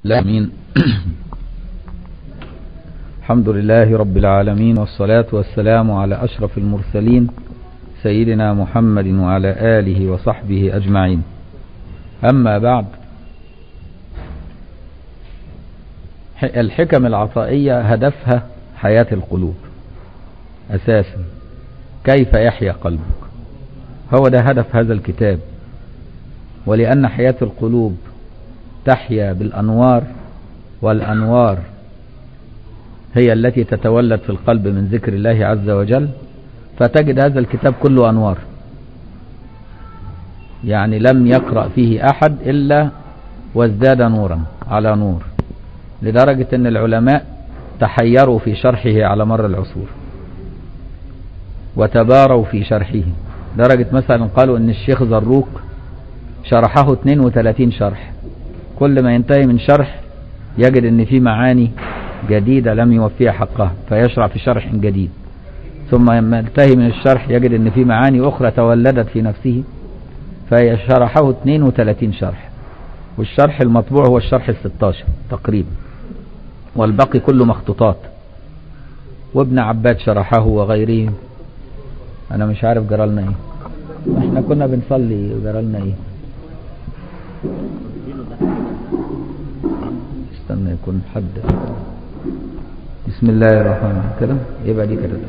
العالمين الحمد لله رب العالمين والصلاة والسلام على أشرف المرسلين سيدنا محمد وعلى آله وصحبه أجمعين أما بعد الحكم العطائية هدفها حياة القلوب أساسا كيف يحيا قلبك هو ده هدف هذا الكتاب ولأن حياة القلوب تحيا بالأنوار والأنوار هي التي تتولد في القلب من ذكر الله عز وجل فتجد هذا الكتاب كله أنوار يعني لم يقرأ فيه أحد إلا وازداد نورا على نور لدرجة أن العلماء تحيروا في شرحه على مر العصور وتباروا في شرحه درجة مثلا قالوا أن الشيخ زروق شرحه 32 شرح كل ما ينتهي من شرح يجد ان في معاني جديدة لم يوفيها حقها فيشرع في شرح جديد ثم لما ينتهي من الشرح يجد ان في معاني اخرى تولدت في نفسه فشرحه 32 شرح والشرح المطبوع هو الشرح ال 16 تقريبا والباقي كله مخطوطات وابن عباد شرحه وغيره انا مش عارف جرالنا ايه احنا كنا بنصلي جرالنا ايه استنى يكون حد بسم الله الرحمن الرحيم كده يبقى دي كده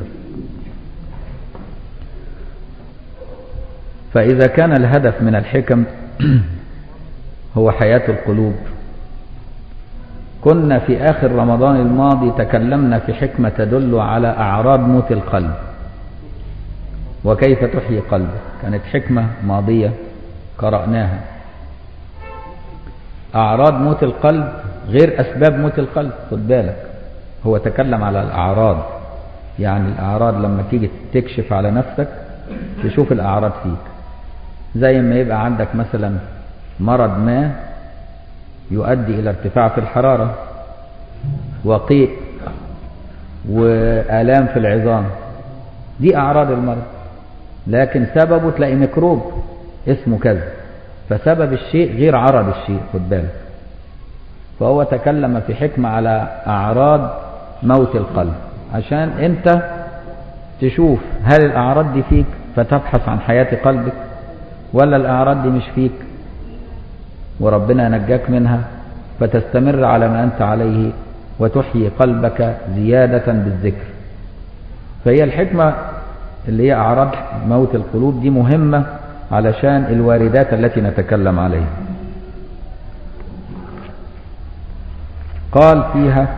فإذا كان الهدف من الحكم هو حياة القلوب كنا في آخر رمضان الماضي تكلمنا في حكمة تدل على أعراض موت القلب وكيف تحيي قلبه كانت حكمة ماضية قرأناها أعراض موت القلب غير أسباب موت القلب خد بالك هو تكلم على الأعراض يعني الأعراض لما تيجي تكشف على نفسك تشوف الأعراض فيك زي ما يبقى عندك مثلا مرض ما يؤدي إلى ارتفاع في الحرارة وقيء وآلام في العظام دي أعراض المرض لكن سببه تلاقي ميكروب اسمه كذا فسبب الشيء غير عرض الشيء خد بالك فهو تكلم في حكمة على أعراض موت القلب عشان أنت تشوف هل الأعراض دي فيك فتبحث عن حياة قلبك ولا الأعراض دي مش فيك وربنا نجاك منها فتستمر على ما أنت عليه وتحيي قلبك زيادة بالذكر فهي الحكمة اللي هي أعراض موت القلوب دي مهمة علشان الواردات التي نتكلم عليها قال فيها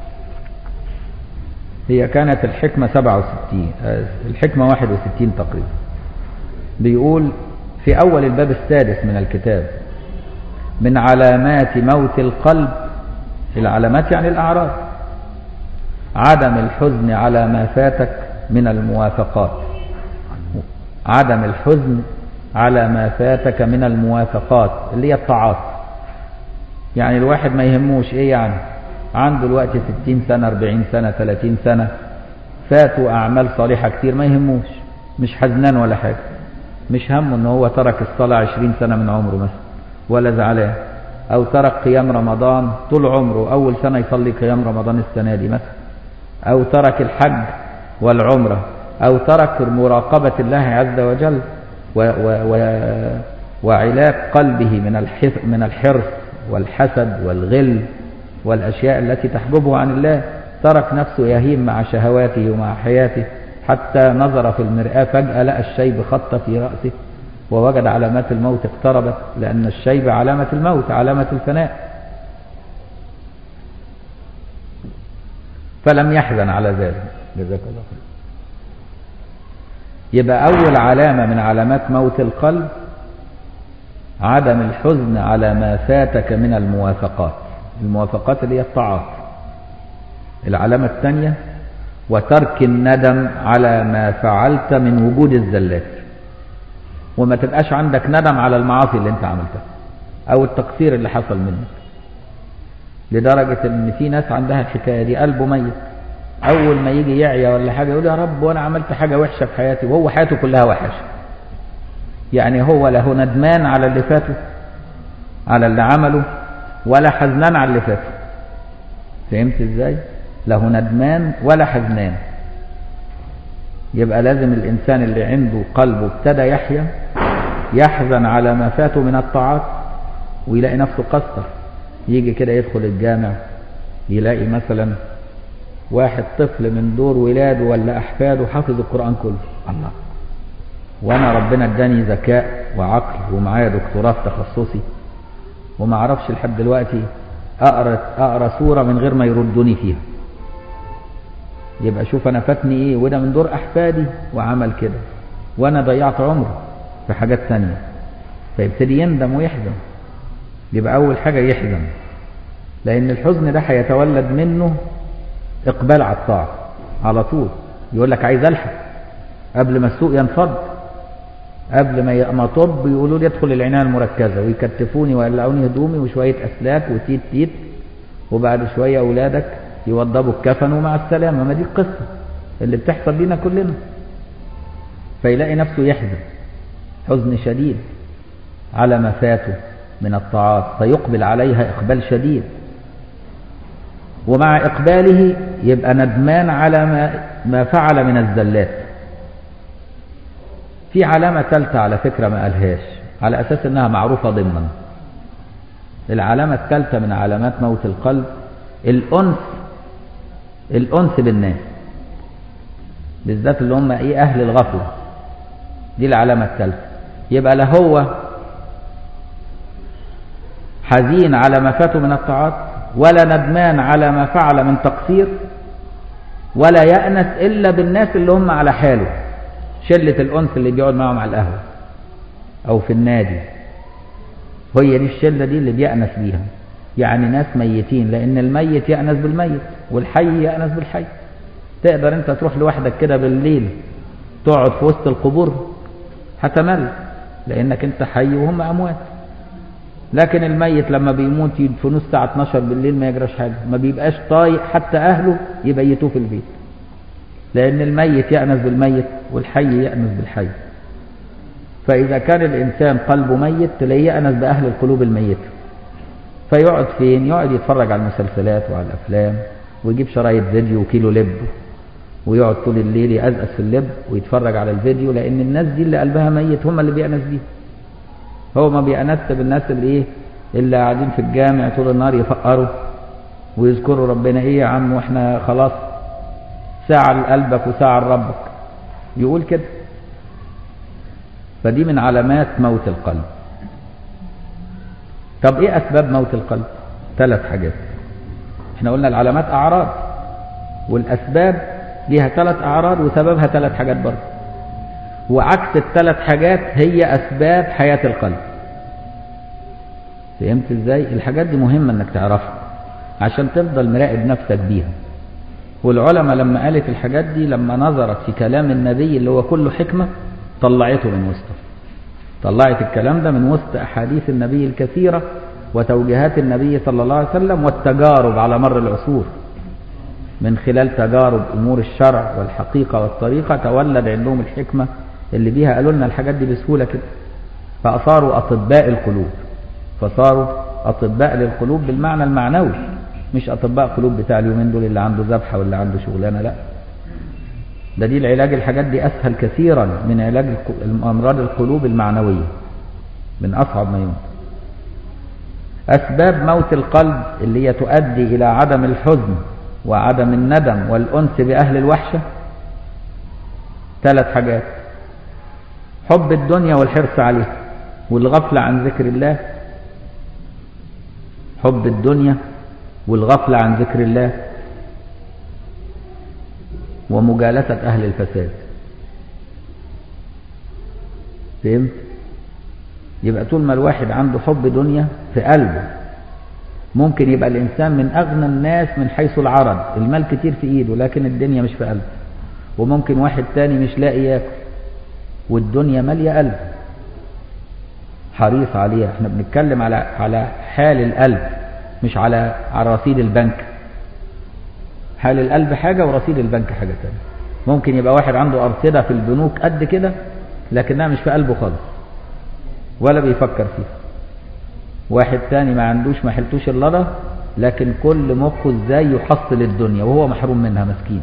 هي كانت الحكمة 67 الحكمة 61 تقريبا بيقول في أول الباب السادس من الكتاب من علامات موت القلب العلامات يعني الأعراض عدم الحزن على ما فاتك من الموافقات عدم الحزن على ما فاتك من الموافقات اللي هي الطاعات يعني الواحد ما يهموش ايه يعني عنده الوقت 60 سنة 40 سنة 30 سنة فاتوا أعمال صالحة كتير ما يهموش مش حزنان ولا حاجة مش همه ان هو ترك الصلاة 20 سنة من عمره مثلا ولا زعلان او ترك قيام رمضان طول عمره اول سنة يصلي قيام رمضان السنة دي مثلا او ترك الحج والعمرة او ترك مراقبة الله عز وجل و و و وعلاج قلبه من من الحرص والحسد والغل والأشياء التي تحجبه عن الله ترك نفسه يهيم مع شهواته ومع حياته حتى نظر في المرآة فجأة لقى الشيب خط في رأسه ووجد علامات الموت اقتربت لأن الشيب علامة الموت علامة الفناء فلم يحزن على ذلك جزاك الله خير يبقى أول علامة من علامات موت القلب عدم الحزن على ما فاتك من الموافقات الموافقات اللي هي الطاعات العلامة الثانية وترك الندم على ما فعلت من وجود الزلات وما تبقاش عندك ندم على المعاصي اللي انت عملتها او التقصير اللي حصل منك لدرجة ان في ناس عندها الحكاية دي قلبه ميت اول ما يجي يعيا ولا حاجة يقول يا رب وانا عملت حاجة وحشة في حياتي وهو حياته كلها وحشة يعني هو له ندمان على اللي فاته على اللي عمله ولا حزنان على اللي فات فهمت ازاي له ندمان ولا حزنان يبقى لازم الإنسان اللي عنده قلبه ابتدى يحيا يحزن على ما فاته من الطاعات ويلاقي نفسه قصر يجي كده يدخل الجامع يلاقي مثلا واحد طفل من دور ولاده ولا أحفاده حافظ القرآن كله الله وأنا ربنا اداني ذكاء وعقل ومعايا دكتوراه في تخصصي وما اعرفش لحد دلوقتي أقرأ, أقرأ سورة من غير ما يردوني فيها يبقى شوف أنا فاتني إيه وده من دور أحفادي وعمل كده وأنا ضيعت عمري في حاجات ثانية فيبتدي يندم ويحزن يبقى أول حاجة يحزن لأن الحزن ده هيتولد منه إقبال على الطاعة على طول يقول لك عايز ألحق قبل ما السوق ينفض قبل ما ما طب يقولوا لي ادخل العناية المركزة ويكتفوني ويقلعوني هدومي وشوية أسلاك وتيت تيت وبعد شوية أولادك يوضبوا الكفن ومع السلامة ما دي القصة اللي بتحصل لنا كلنا فيلاقي نفسه يحزن حزن شديد على ما فاته من الطاعات فيقبل عليها إقبال شديد ومع إقباله يبقى ندمان على ما, ما فعل من الزلات في علامة ثالثة على فكرة ما قالهاش على أساس أنها معروفة ضمنا العلامة الثالثة من علامات موت القلب الأنس الأنس بالناس بالذات اللي هم إيه أهل الغفلة دي العلامة الثالثة يبقى لا هو حزين على ما فاته من الطاعات ولا ندمان على ما فعل من تقصير ولا يأنس إلا بالناس اللي هم على حاله شلة الأنس اللي بيقعد معهم على القهوة أو في النادي هي دي الشلة دي اللي بيأنس بيها يعني ناس ميتين لأن الميت يأنس بالميت والحي يأنس بالحي تقدر أنت تروح لوحدك كده بالليل تقعد في وسط القبور هتمل لأنك أنت حي وهم أموات لكن الميت لما بيموت يدفنوه الساعة 12 بالليل ما يجراش حاجة ما بيبقاش طايق حتى أهله يبيتوه في البيت لأن الميت يأنس بالميت والحي يأنس بالحي فإذا كان الإنسان قلبه ميت تلاقيه يأنس بأهل القلوب الميتة فيقعد فين يقعد يتفرج على المسلسلات وعلى الأفلام ويجيب شرايط فيديو وكيلو لب ويقعد طول الليل يأزأز في اللب ويتفرج على الفيديو لأن الناس دي اللي قلبها ميت هم اللي بيأنس بيه هو ما بيأنس بالناس اللي ايه اللي قاعدين في الجامع طول النهار يفقروا ويذكروا ربنا ايه يا عم واحنا خلاص ساعة لقلبك وساعة لربك يقول كده فدي من علامات موت القلب طب ايه اسباب موت القلب ثلاث حاجات احنا قلنا العلامات اعراض والاسباب ليها ثلاث اعراض وسببها ثلاث حاجات برضه وعكس الثلاث حاجات هي اسباب حياة القلب فهمت ازاي الحاجات دي مهمة انك تعرفها عشان تفضل مراقب نفسك بيها والعلماء لما قالت الحاجات دي لما نظرت في كلام النبي اللي هو كله حكمة طلعته من وسطه طلعت الكلام ده من وسط أحاديث النبي الكثيرة وتوجيهات النبي صلى الله عليه وسلم والتجارب على مر العصور من خلال تجارب أمور الشرع والحقيقة والطريقة تولد عندهم الحكمة اللي بيها قالوا لنا الحاجات دي بسهولة كده فأصاروا أطباء القلوب فصاروا أطباء للقلوب بالمعنى المعنوي مش أطباء قلوب بتاع اليومين دول اللي عنده ذبحة واللي عنده شغلانة لا ده دي العلاج الحاجات دي أسهل كثيرا من علاج أمراض القلوب المعنوية من أصعب ما يمكن أسباب موت القلب اللي هي تؤدي إلى عدم الحزن وعدم الندم والأنس بأهل الوحشة ثلاث حاجات حب الدنيا والحرص عليها والغفلة عن ذكر الله حب الدنيا والغفلة عن ذكر الله ومجالسة أهل الفساد فهمت يبقى طول ما الواحد عنده حب دنيا في قلبه ممكن يبقى الإنسان من أغنى الناس من حيث العرض المال كتير في إيده لكن الدنيا مش في قلبه وممكن واحد تاني مش لاقي ياكل والدنيا مالية قلبه حريص عليها احنا بنتكلم على على حال القلب مش على على رصيد البنك حال القلب حاجة ورصيد البنك حاجة تانية ممكن يبقى واحد عنده أرصدة في البنوك قد كده لكنها مش في قلبه خالص ولا بيفكر فيها واحد تاني ما عندوش ما حلتوش اللضى لكن كل مخه ازاي يحصل الدنيا وهو محروم منها مسكين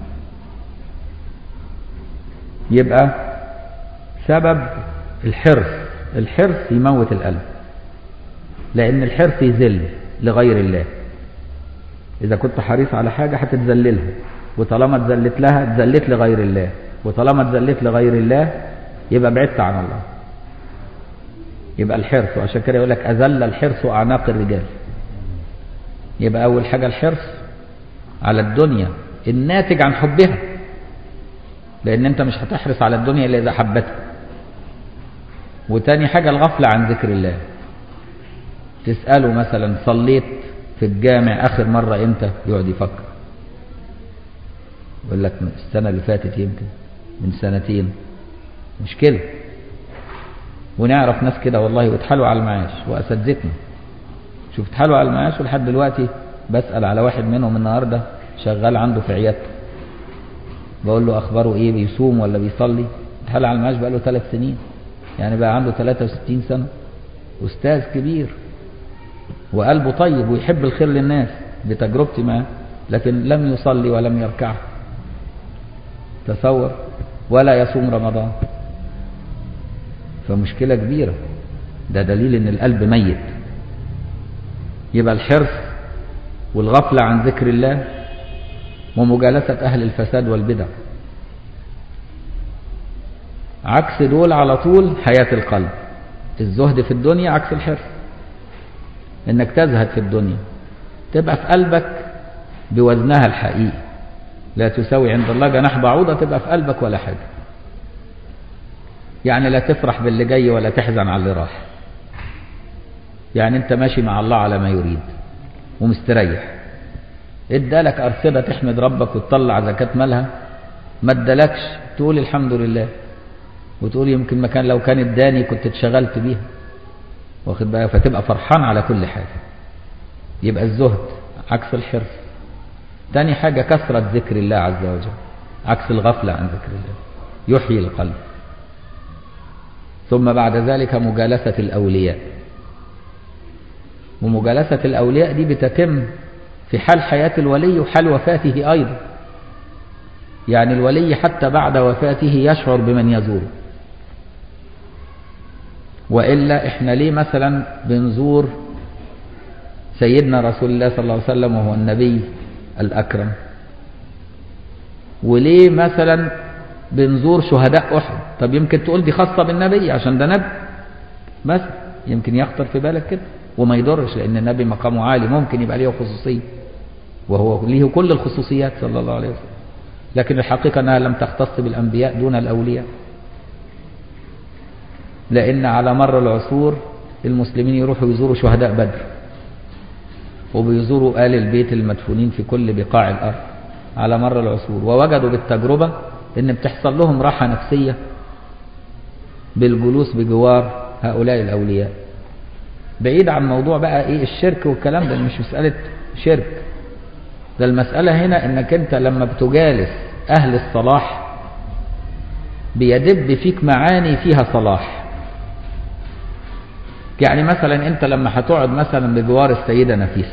يبقى سبب الحرص الحرص يموت القلب لأن الحرص يذل لغير الله إذا كنت حريص على حاجة هتتذللها وطالما اتذلت لها اتذلت لغير الله وطالما اتذلت لغير الله يبقى بعدت عن الله يبقى الحرص وعشان كده يقول لك أذل الحرص أعناق الرجال يبقى أول حاجة الحرص على الدنيا الناتج عن حبها لأن أنت مش هتحرص على الدنيا إلا إذا حبتها وتاني حاجة الغفلة عن ذكر الله تسأله مثلا صليت في الجامع آخر مرة إمتى يقعد يفكر يقول لك السنة اللي فاتت يمكن من سنتين مشكلة ونعرف ناس كده والله واتحالوا على المعاش وأساتذتنا شوف اتحالوا على المعاش ولحد دلوقتي بسأل على واحد منهم النهاردة شغال عنده في عيادته بقول له أخباره إيه بيصوم ولا بيصلي اتحال على المعاش بقى له ثلاث سنين يعني بقى عنده 63 سنة أستاذ كبير وقلبه طيب ويحب الخير للناس بتجربتي معاه لكن لم يصلي ولم يركع تصور ولا يصوم رمضان فمشكلة كبيرة ده دليل ان القلب ميت يبقى الحرص والغفلة عن ذكر الله ومجالسة أهل الفساد والبدع عكس دول على طول حياة القلب الزهد في الدنيا عكس الحرص انك تزهد في الدنيا تبقى في قلبك بوزنها الحقيقي لا تساوي عند الله جناح بعوضة تبقى في قلبك ولا حاجة يعني لا تفرح باللي جاي ولا تحزن على اللي راح يعني انت ماشي مع الله على ما يريد ومستريح ادالك أرصدة تحمد ربك وتطلع زكاة مالها ما ادالكش تقول الحمد لله وتقول يمكن مكان لو كان اداني كنت اتشغلت بيها واخد بقى فتبقى فرحان على كل حاجة يبقى الزهد عكس الحرص تاني حاجة كثرة ذكر الله عز وجل عكس الغفلة عن ذكر الله يحيي القلب ثم بعد ذلك مجالسة الأولياء ومجالسة الأولياء دي بتتم في حال حياة الولي وحال وفاته أيضا يعني الولي حتى بعد وفاته يشعر بمن يزوره وإلا إحنا ليه مثلا بنزور سيدنا رسول الله صلى الله عليه وسلم وهو النبي الأكرم وليه مثلا بنزور شهداء أحد طب يمكن تقول دي خاصة بالنبي عشان ده نبي بس يمكن يخطر في بالك كده وما يضرش لأن النبي مقامه عالي ممكن يبقى ليه خصوصية وهو ليه كل الخصوصيات صلى الله عليه وسلم لكن الحقيقة أنها لم تختص بالأنبياء دون الأولياء لأن على مر العصور المسلمين يروحوا يزوروا شهداء بدر وبيزوروا آل البيت المدفونين في كل بقاع الأرض على مر العصور ووجدوا بالتجربة ان بتحصل لهم راحة نفسية بالجلوس بجوار هؤلاء الأولياء بعيد عن موضوع بقى ايه الشرك والكلام ده مش مسألة شرك ده المسألة هنا انك انت لما بتجالس اهل الصلاح بيدب فيك معاني فيها صلاح يعني مثلا انت لما هتقعد مثلا بجوار السيدة نفيسة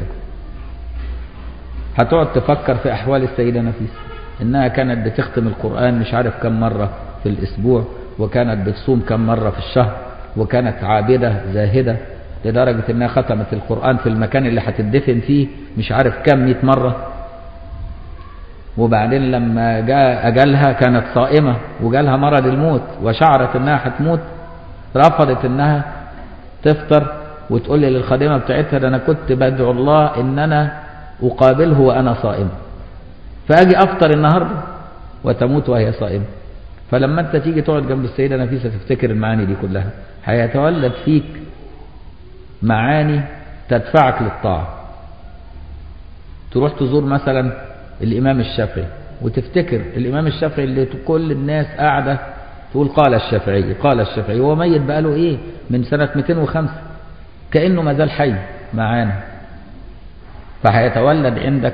هتقعد تفكر في احوال السيدة نفيسة انها كانت بتختم القرآن مش عارف كم مرة في الاسبوع وكانت بتصوم كم مرة في الشهر وكانت عابدة زاهدة لدرجة انها ختمت القرآن في المكان اللي هتدفن فيه مش عارف كم مئة مرة وبعدين لما جاء أجلها كانت صائمة وجالها مرض الموت وشعرت انها هتموت رفضت انها تفطر وتقول لي للخادمة بتاعتها ده انا كنت بدعو الله ان انا اقابله وانا صائمة فاجي افطر النهاردة وتموت وهي صائمة فلما انت تيجي تقعد جنب السيدة نفيسة تفتكر المعاني دي كلها هيتولد فيك معاني تدفعك للطاعة تروح تزور مثلا الإمام الشافعي وتفتكر الإمام الشافعي اللي كل الناس قاعدة تقول قال الشافعي قال الشافعي هو ميت بقاله إيه من سنة 205 كأنه ما زال حي معانا فهيتولد عندك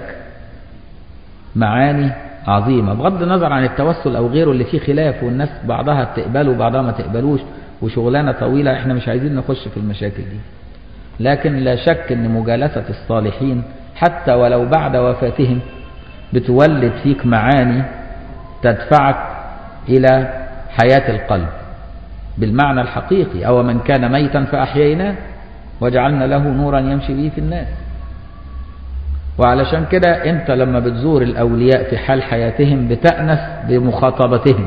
معاني عظيمة بغض النظر عن التوسل أو غيره اللي فيه خلاف والناس بعضها تقبله وبعضها ما تقبلوش وشغلانة طويلة احنا مش عايزين نخش في المشاكل دي لكن لا شك أن مجالسة الصالحين حتى ولو بعد وفاتهم بتولد فيك معاني تدفعك إلى حياة القلب بالمعنى الحقيقي أو من كان ميتا فأحييناه وجعلنا له نورا يمشي به في الناس وعلشان كده انت لما بتزور الأولياء في حال حياتهم بتأنس بمخاطبتهم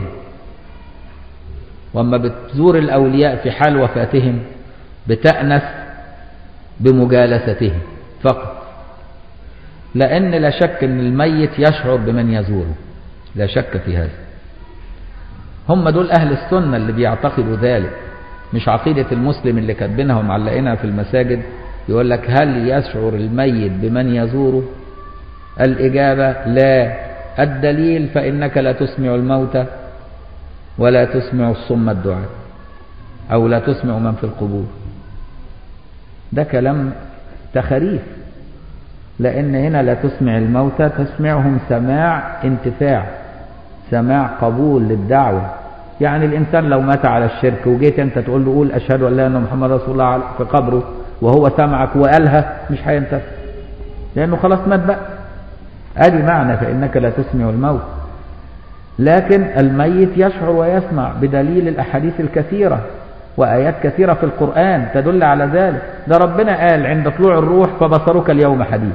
واما بتزور الأولياء في حال وفاتهم بتأنس بمجالستهم فقط لأن لا شك أن الميت يشعر بمن يزوره لا شك في هذا هم دول أهل السنة اللي بيعتقدوا ذلك مش عقيدة المسلم اللي كاتبينها ومعلقينها في المساجد يقول لك هل يشعر الميت بمن يزوره الإجابة لا الدليل فإنك لا تسمع الموتى ولا تسمع الصم الدعاء أو لا تسمع من في القبور ده كلام تخريف لأن هنا لا تسمع الموتى تسمعهم سماع انتفاع سماع قبول للدعوة يعني الإنسان لو مات على الشرك وجيت أنت تقول له قول أشهد أن لا إله إلا محمد رسول الله في قبره وهو سمعك وقالها مش هينتفع لأنه خلاص مات بقى أدي معنى فإنك لا تسمع الموت لكن الميت يشعر ويسمع بدليل الأحاديث الكثيرة وآيات كثيرة في القرآن تدل على ذلك ده ربنا قال عند طلوع الروح فبصرك اليوم حديث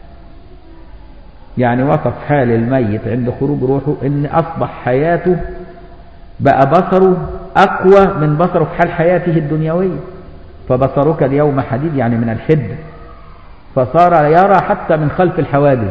يعني وصف حال الميت عند خروج روحه ان اصبح حياته بقى بصره اقوى من بصره في حال حياته الدنيوية فبصرك اليوم حديد يعني من الحدة فصار يرى حتى من خلف الحواجز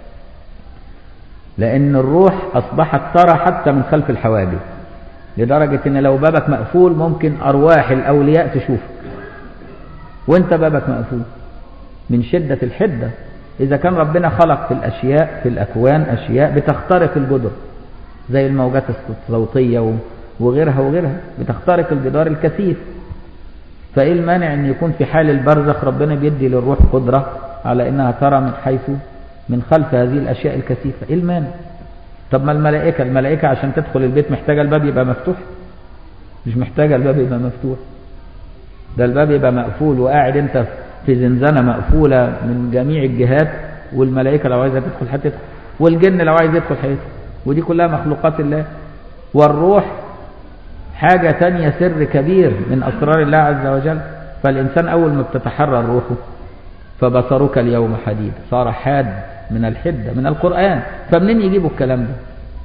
لان الروح اصبحت ترى حتى من خلف الحواجز لدرجة ان لو بابك مقفول ممكن ارواح الاولياء تشوفك وانت بابك مقفول من شدة الحدة إذا كان ربنا خلق في الأشياء في الأكوان أشياء بتخترق الجدر زي الموجات الصوتية وغيرها وغيرها بتخترق الجدار الكثيف فإيه المانع أن يكون في حال البرزخ ربنا بيدي للروح قدرة على أنها ترى من حيث من خلف هذه الأشياء الكثيفة إيه المانع طب ما الملائكة الملائكة عشان تدخل البيت محتاجة الباب يبقى مفتوح مش محتاجة الباب يبقى مفتوح ده الباب يبقى مقفول وقاعد انت في زنزانة مقفولة من جميع الجهات والملائكة لو عايزة تدخل هتدخل والجن لو عايز يدخل هيدخل ودي كلها مخلوقات الله والروح حاجة تانية سر كبير من أسرار الله عز وجل فالإنسان أول ما بتتحرر روحه فبصرك اليوم حديد صار حاد من الحدة من القرآن فمنين يجيبوا الكلام ده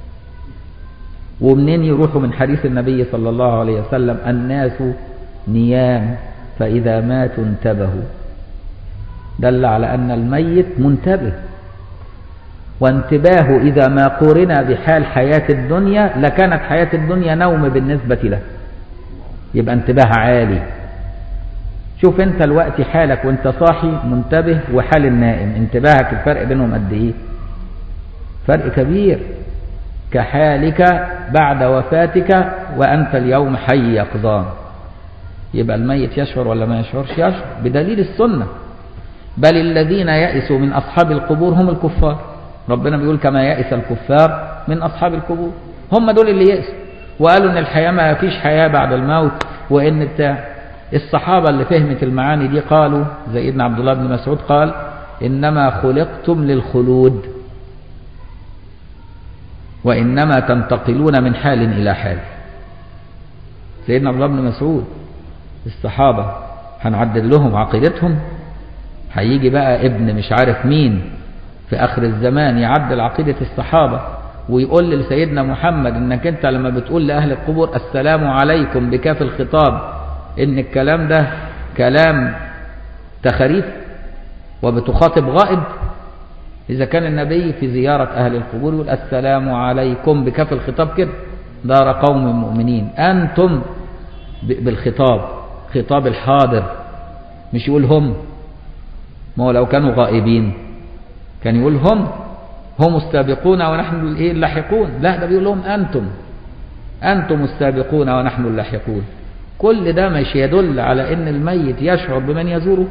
ومنين يروحوا من حديث النبي صلى الله عليه وسلم الناس نيام فإذا ماتوا انتبهوا دل على أن الميت منتبه وانتباهه إذا ما قورن بحال حياة الدنيا لكانت حياة الدنيا نوم بالنسبة له يبقى انتباه عالي شوف انت الوقت حالك وانت صاحي منتبه وحال النائم انتباهك الفرق بينهم قد ايه فرق كبير كحالك بعد وفاتك وانت اليوم حي يقظان يبقى الميت يشعر ولا ما يشعرش يشعر بدليل السنة بل الذين يئسوا من أصحاب القبور هم الكفار ربنا بيقول كما يئس الكفار من أصحاب القبور هم دول اللي يئسوا وقالوا ان الحياة ما فيش حياة بعد الموت وان بتاع الصحابة اللي فهمت المعاني دي قالوا زي ابن عبد الله بن مسعود قال إنما خلقتم للخلود وإنما تنتقلون من حال إلى حال سيدنا عبد الله بن مسعود الصحابة هنعدل لهم عقيدتهم هيجي بقى ابن مش عارف مين في آخر الزمان يعدل عقيدة الصحابة ويقول لسيدنا محمد انك انت لما بتقول لأهل القبور السلام عليكم بكاف الخطاب ان الكلام ده كلام تخريف وبتخاطب غائب إذا كان النبي في زيارة أهل القبور يقول السلام عليكم بكاف الخطاب كده دار قوم مؤمنين أنتم بالخطاب خطاب الحاضر مش يقول هم ما هو لو كانوا غائبين كان يقول هم هم السابقون ونحن الايه اللاحقون لا ده بيقول لهم أنتم أنتم السابقون ونحن اللاحقون كل ده مش يدل على ان الميت يشعر بمن يزوره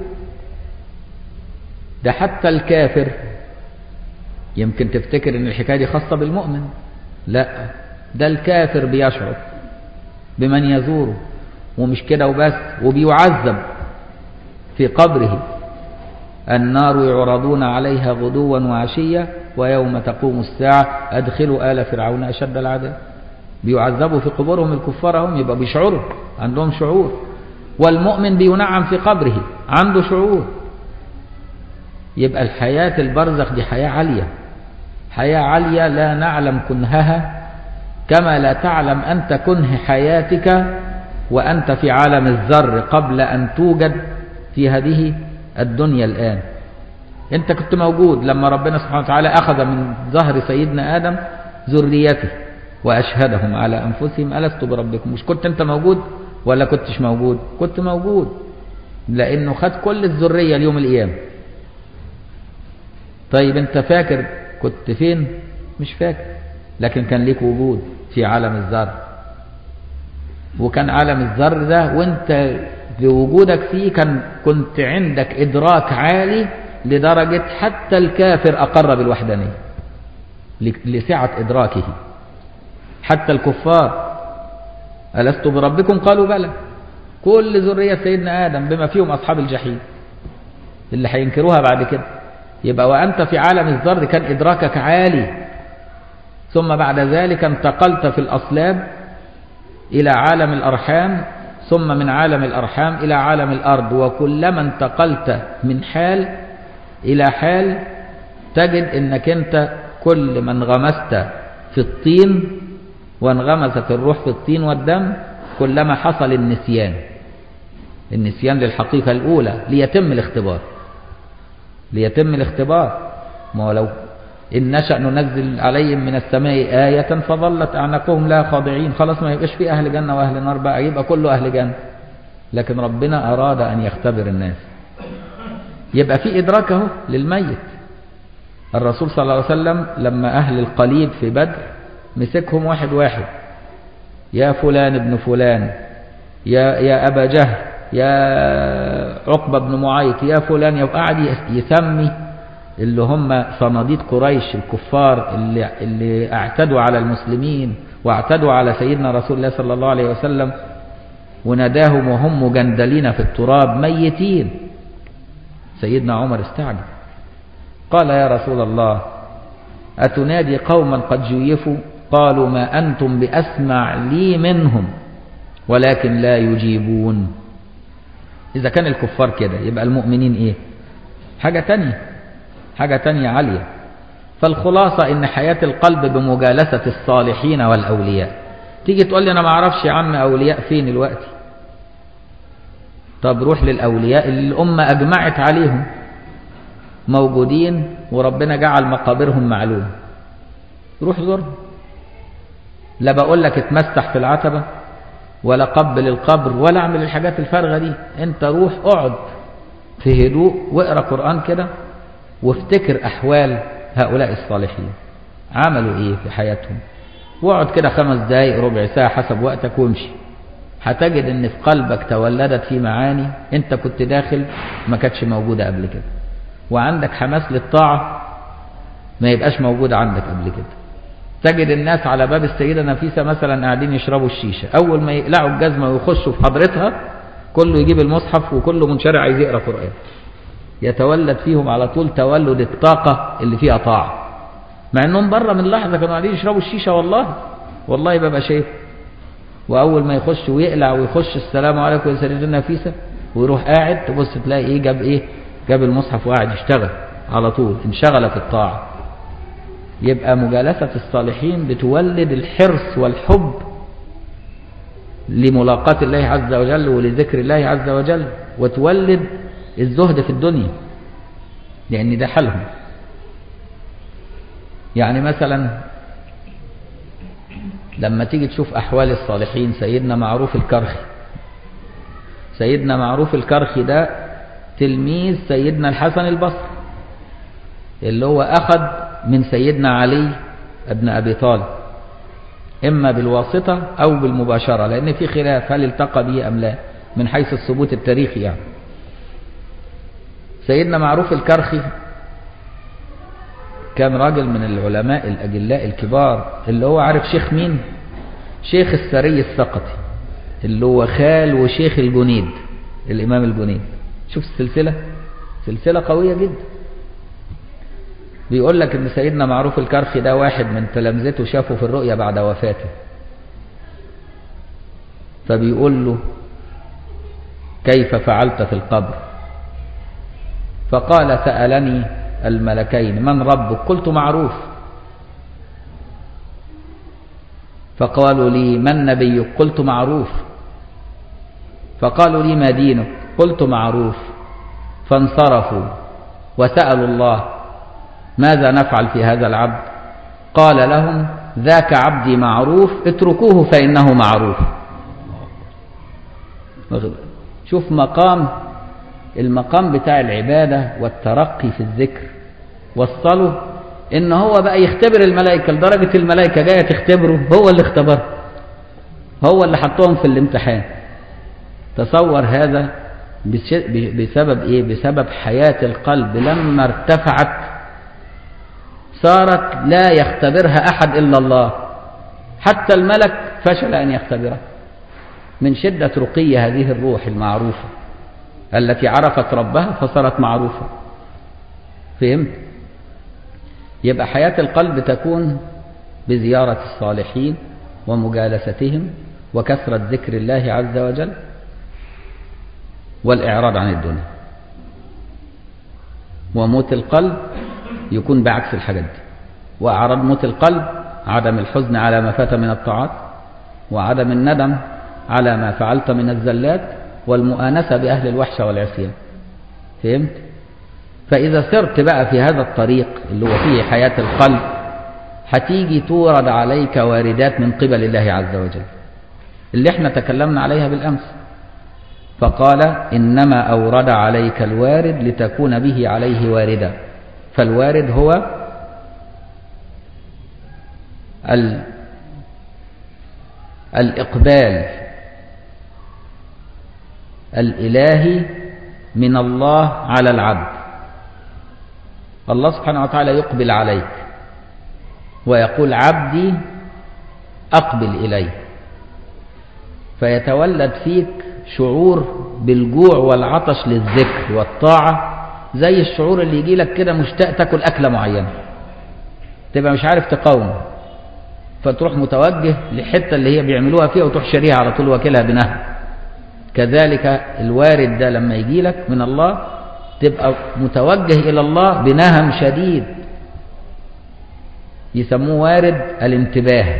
ده حتى الكافر يمكن تفتكر ان الحكاية دي خاصة بالمؤمن لا ده الكافر بيشعر بمن يزوره ومش كده وبس وبيعذب في قبره النار يعرضون عليها غدوا وعشية ويوم تقوم الساعة أدخلوا آل فرعون أشد العذاب بيعذبوا في قبورهم الكفار هم يبقى بيشعروا عندهم شعور والمؤمن بينعم في قبره عنده شعور يبقى الحياة البرزخ دي حياة عالية حياة عالية لا نعلم كنهها كما لا تعلم أنت كنه حياتك وأنت في عالم الذر قبل أن توجد في هذه الدنيا الآن أنت كنت موجود لما ربنا سبحانه وتعالى أخذ من ظهر سيدنا آدم ذريته وأشهدهم على أنفسهم ألست بربكم مش كنت أنت موجود ولا كنتش موجود كنت موجود لأنه خد كل الذرية اليوم القيامة طيب أنت فاكر كنت فين مش فاكر لكن كان ليك وجود في عالم الذر وكان عالم الذر ده وانت بوجودك فيه كان كنت عندك إدراك عالي لدرجة حتى الكافر أقر بالوحدانية لسعة إدراكه حتى الكفار ألست بربكم قالوا بلى كل ذرية سيدنا آدم بما فيهم أصحاب الجحيم اللي هينكروها بعد كده يبقى وأنت في عالم الذر كان إدراكك عالي ثم بعد ذلك انتقلت في الأصلاب إلى عالم الأرحام ثم من عالم الأرحام إلى عالم الأرض وكلما انتقلت من حال إلى حال تجد أنك أنت كل ما انغمست في الطين وانغمست الروح في الطين والدم كلما حصل النسيان النسيان للحقيقة الأولى ليتم الاختبار ليتم الاختبار ما هو لو إن نشأ ننزل عليهم من السماء آية فظلت أعناقهم لها خاضعين خلاص ما يبقاش في أهل جنة وأهل نار بقى يبقى كله أهل جنة لكن ربنا أراد أن يختبر الناس يبقى في إدراك اهو للميت الرسول صلى الله عليه وسلم لما أهل القليب في بدر مسكهم واحد واحد يا فلان ابن فلان يا يا أبا جهل يا عقبة بن معيط يا فلان يا قاعد يسمي اللي هم صناديد قريش الكفار اللي, اللي اعتدوا على المسلمين واعتدوا على سيدنا رسول الله صلى الله عليه وسلم وناداهم وهم مجندلين في التراب ميتين سيدنا عمر استعجب قال يا رسول الله أتنادي قوما قد جيفوا قالوا ما أنتم بأسمع لي منهم ولكن لا يجيبون إذا كان الكفار كده يبقى المؤمنين إيه حاجة تانية حاجة تانية عالية فالخلاصة إن حياة القلب بمجالسة الصالحين والأولياء تيجي تقول لي أنا ما أعرفش يا عم أولياء فين الوقت طب روح للأولياء اللي الأمة أجمعت عليهم موجودين وربنا جعل مقابرهم معلوم روح زورهم لا بقول لك اتمسح في العتبة ولا قبل القبر ولا اعمل الحاجات الفارغة دي انت روح اقعد في هدوء واقرا قرآن كده وافتكر أحوال هؤلاء الصالحين عملوا إيه في حياتهم واقعد كده خمس دقايق ربع ساعة حسب وقتك وامشي هتجد ان في قلبك تولدت في معاني انت كنت داخل ما كانتش موجودة قبل كده وعندك حماس للطاعة ما يبقاش موجود عندك قبل كده تجد الناس على باب السيدة نفيسة مثلا قاعدين يشربوا الشيشة أول ما يقلعوا الجزمة ويخشوا في حضرتها كله يجيب المصحف وكله منشرع عايز يقرأ قرآن يتولد فيهم على طول تولد الطاقة اللي فيها طاعة مع انهم بره من لحظة كانوا قاعدين يشربوا الشيشة والله والله ببقى شايف واول ما يخش ويقلع ويخش السلام عليكم يا سيدة نفيسة ويروح قاعد تبص تلاقي ايه جاب ايه جاب المصحف وقاعد يشتغل على طول انشغلت الطاعة يبقى مجالسة الصالحين بتولد الحرص والحب لملاقاة الله عز وجل ولذكر الله عز وجل وتولد الزهد في الدنيا لأن ده حالهم يعني مثلا لما تيجي تشوف أحوال الصالحين سيدنا معروف الكرخي سيدنا معروف الكرخي ده تلميذ سيدنا الحسن البصري اللي هو أخذ من سيدنا علي ابن أبي طالب إما بالواسطة أو بالمباشرة لأن في خلاف هل التقى به أم لا من حيث الثبوت التاريخي يعني سيدنا معروف الكرخي كان راجل من العلماء الأجلاء الكبار اللي هو عارف شيخ مين شيخ السري السقطي اللي هو خال وشيخ الجنيد الإمام الجنيد شوف السلسلة سلسلة قوية جدا بيقول لك ان سيدنا معروف الكرخي ده واحد من تلامذته شافه في الرؤيا بعد وفاته فبيقول له كيف فعلت في القبر فقال سألني الملكين من ربك قلت معروف فقالوا لي من نبيك قلت معروف فقالوا لي ما دينك قلت معروف فانصرفوا وسألوا الله ماذا نفعل في هذا العبد قال لهم ذاك عبدي معروف اتركوه فإنه معروف شوف مقام المقام بتاع العبادة والترقي في الذكر وصلوا ان هو بقى يختبر الملائكة لدرجة الملائكة جاية تختبره هو اللي اختبره هو اللي حطهم في الامتحان تصور هذا بسبب ايه بسبب حياة القلب لما ارتفعت صارت لا يختبرها احد الا الله حتى الملك فشل ان يختبره من شدة رقي هذه الروح المعروفة التي عرفت ربها فصارت معروفة فهمت يبقى حياة القلب تكون بزيارة الصالحين ومجالستهم وكثرة ذكر الله عز وجل والإعراض عن الدنيا وموت القلب يكون بعكس الحاجات دي وأعراض موت القلب عدم الحزن على ما فات من الطاعات وعدم الندم على ما فعلت من الزلات والمؤانسة بأهل الوحشة والعصيان فهمت؟ فإذا سرت بقى في هذا الطريق اللي هو فيه حياة القلب هتيجي تورد عليك واردات من قبل الله عز وجل اللي احنا تكلمنا عليها بالأمس فقال إنما أورد عليك الوارد لتكون به عليه واردا فالوارد هو ال الإقبال الإلهي من الله على العبد الله سبحانه وتعالى يقبل عليك ويقول عبدي أقبل إلي فيتولد فيك شعور بالجوع والعطش للذكر والطاعة زي الشعور اللي يجي لك كده مشتاق تاكل أكلة معينة تبقى مش عارف تقاوم فتروح متوجه للحتة اللي هي بيعملوها فيها وتروح شاريها على طول واكلها بنهر كذلك الوارد ده لما يجي لك من الله تبقى متوجه إلى الله بنهم شديد يسموه وارد الانتباه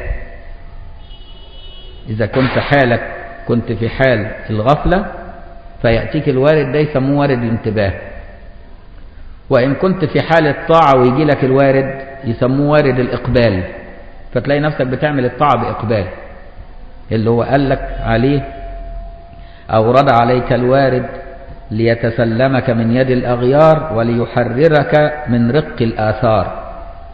إذا كنت حالك كنت في حال الغفلة فيأتيك الوارد ده يسموه وارد الانتباه وإن كنت في حال الطاعة ويجي لك الوارد يسموه وارد الإقبال فتلاقي نفسك بتعمل الطاعة بإقبال اللي هو قال لك عليه أورد عليك الوارد ليتسلمك من يد الأغيار وليحررك من رق الآثار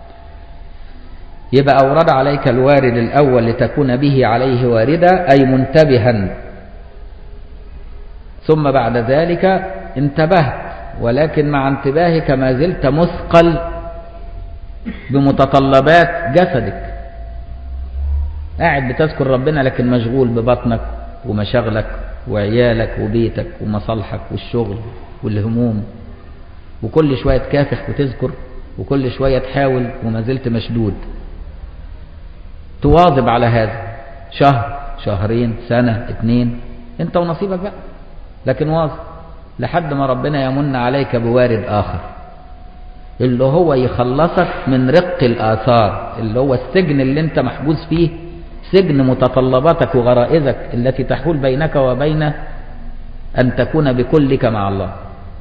يبقى أورد عليك الوارد الأول لتكون به عليه واردا أي منتبها ثم بعد ذلك انتبهت ولكن مع انتباهك ما زلت مثقل بمتطلبات جسدك قاعد بتذكر ربنا لكن مشغول ببطنك ومشاغلك وعيالك وبيتك ومصالحك والشغل والهموم وكل شوية تكافح وتذكر وكل شوية تحاول وما زلت مشدود تواظب على هذا شهر شهرين سنة اتنين انت ونصيبك بقى لكن واظب لحد ما ربنا يمن عليك بوارد آخر اللي هو يخلصك من رق الآثار اللي هو السجن اللي انت محبوس فيه سجن متطلباتك وغرائزك التي تحول بينك وبين أن تكون بكلك مع الله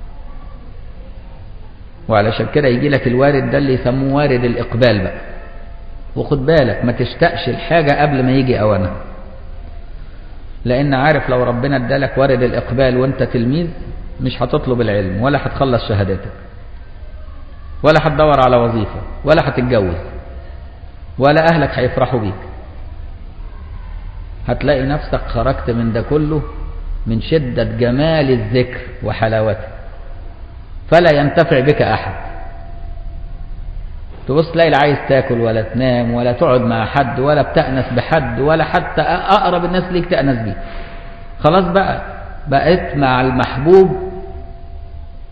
وعلشان كده يجي لك الوارد ده اللي يسموه وارد الإقبال بقى وخد بالك ما تشتقش الحاجة قبل ما يجي أوانها لأن عارف لو ربنا ادالك وارد الإقبال وانت تلميذ مش هتطلب العلم ولا هتخلص شهاداتك ولا هتدور على وظيفة ولا هتتجوز ولا أهلك هيفرحوا بيك هتلاقي نفسك خرجت من ده كله من شدة جمال الذكر وحلاوته فلا ينتفع بك أحد تبص تلاقي لا عايز تاكل ولا تنام ولا تقعد مع حد ولا بتأنس بحد ولا حتى أقرب الناس ليك تأنس بيه خلاص بقى بقيت مع المحبوب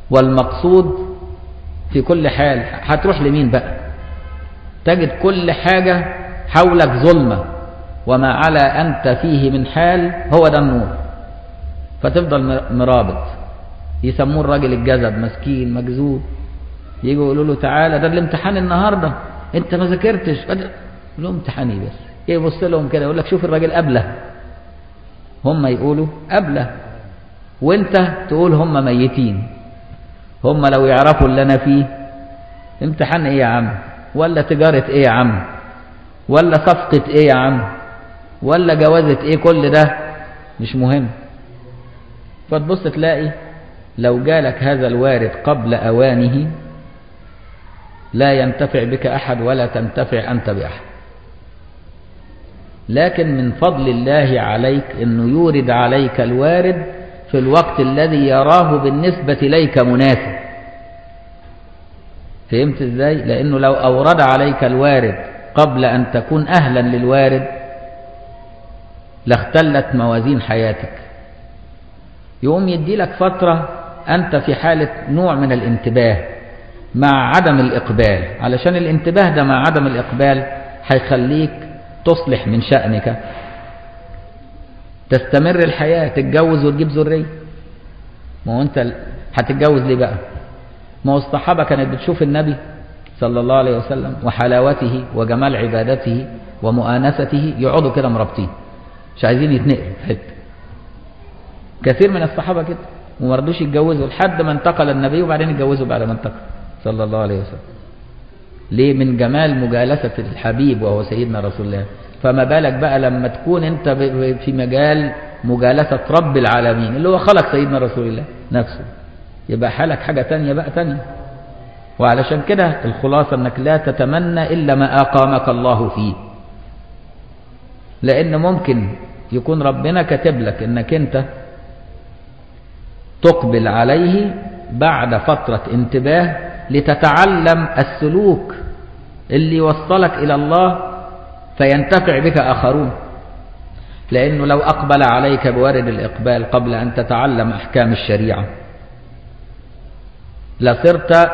والمقصود في كل حال هتروح لمين بقى تجد كل حاجة حولك ظلمة وما على أنت فيه من حال هو ده النور فتفضل مرابط يسموه الراجل الجذب مسكين مجذوب يجوا يقولوا له تعالى ده الامتحان النهارده انت ما ذاكرتش يقول له امتحاني بس يبص لهم كده يقول لك شوف الراجل قبله هم يقولوا قبله وانت تقول هم ميتين هم لو يعرفوا اللي انا فيه امتحان ايه يا عم ولا تجارة ايه يا عم ولا صفقة ايه يا عم ولا جوازة ايه كل ده مش مهم فتبص تلاقي لو جالك هذا الوارد قبل اوانه لا ينتفع بك احد ولا تنتفع انت باحد لكن من فضل الله عليك انه يورد عليك الوارد في الوقت الذي يراه بالنسبة إليك مناسب فهمت ازاي لانه لو اورد عليك الوارد قبل ان تكون اهلا للوارد لاختلت موازين حياتك يقوم يدي لك فترة انت في حالة نوع من الانتباه مع عدم الاقبال علشان الانتباه ده مع عدم الاقبال هيخليك تصلح من شأنك تستمر الحياة تتجوز وتجيب ذرية ما هو انت هتتجوز ليه بقى ما هو الصحابة كانت بتشوف النبي صلى الله عليه وسلم وحلاوته وجمال عبادته ومؤانسته يقعدوا كده مرابطين مش عايزين يتنقلوا في حته كثير من الصحابة كده وما رضوش يتجوزوا لحد ما انتقل النبي وبعدين اتجوزوا بعد ما انتقل صلى الله عليه وسلم ليه من جمال مجالسة الحبيب وهو سيدنا رسول الله فما بالك بقى لما تكون انت في مجال مجالسة رب العالمين اللي هو خلق سيدنا رسول الله نفسه يبقى حالك حاجة تانية بقى تانية وعلشان كده الخلاصة انك لا تتمنى الا ما اقامك الله فيه لان ممكن يكون ربنا كاتب لك انك انت تقبل عليه بعد فترة انتباه لتتعلم السلوك اللي يوصلك الى الله فينتفع بك اخرون لانه لو اقبل عليك بوارد الاقبال قبل ان تتعلم احكام الشريعه لصرت